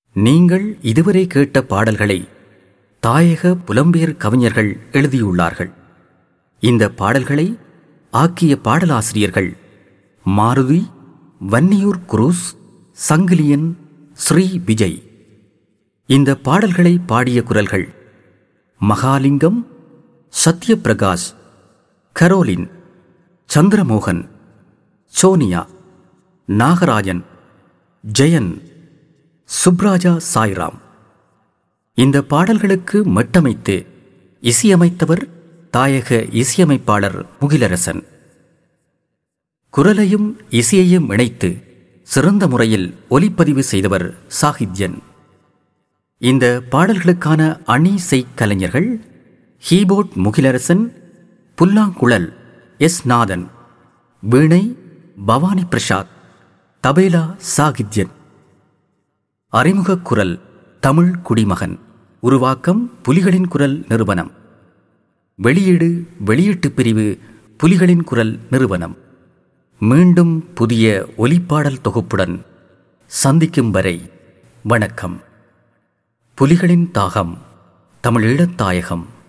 நீங்கள் இதுவரை கேட்ட பாடல்களை தாயக புலம்பெயர் கவிஞர்கள் எழுதியுள்ளார்கள் இந்த பாடல்களை ஆக்கிய பாடலாசிரியர்கள் மாருதி வன்னியூர் குரூஸ் சங்கிலியன் ஸ்ரீ விஜய் இந்த பாடல்களை பாடிய குரல்கள் மகாலிங்கம் சத்யபிரகாஷ் கரோலின் சந்திரமோகன் சோனியா நாகராஜன் ஜெயன் சுப்ராஜா சாய்ராம் இந்த பாடல்களுக்கு மட்டமைத்து இசையமைத்தவர் தாயக இசையமைப்பாளர் முகிலரசன் குரலையும் இசையையும் இணைத்து சிறந்த முறையில் ஒலிப்பதிவு செய்தவர் சாகித்யன் இந்த பாடல்களுக்கான அணி செய் கலைஞர்கள் கீபோர்ட் முகிலரசன் புல்லாங்குழல் எஸ் நாதன் வீணை பவானி பிரசாத் தபேலா சாகித்யன் அறிமுகக் குரல் தமிழ் குடிமகன் உருவாக்கம் புலிகளின் குரல் நிறுவனம் வெளியீடு வெளியீட்டுப் பிரிவு புலிகளின் குரல் நிறுவனம் மீண்டும் புதிய ஒலிப்பாடல் தொகுப்புடன் சந்திக்கும் வரை வணக்கம் புலிகளின் தாகம் தமிழீழத் தாயகம்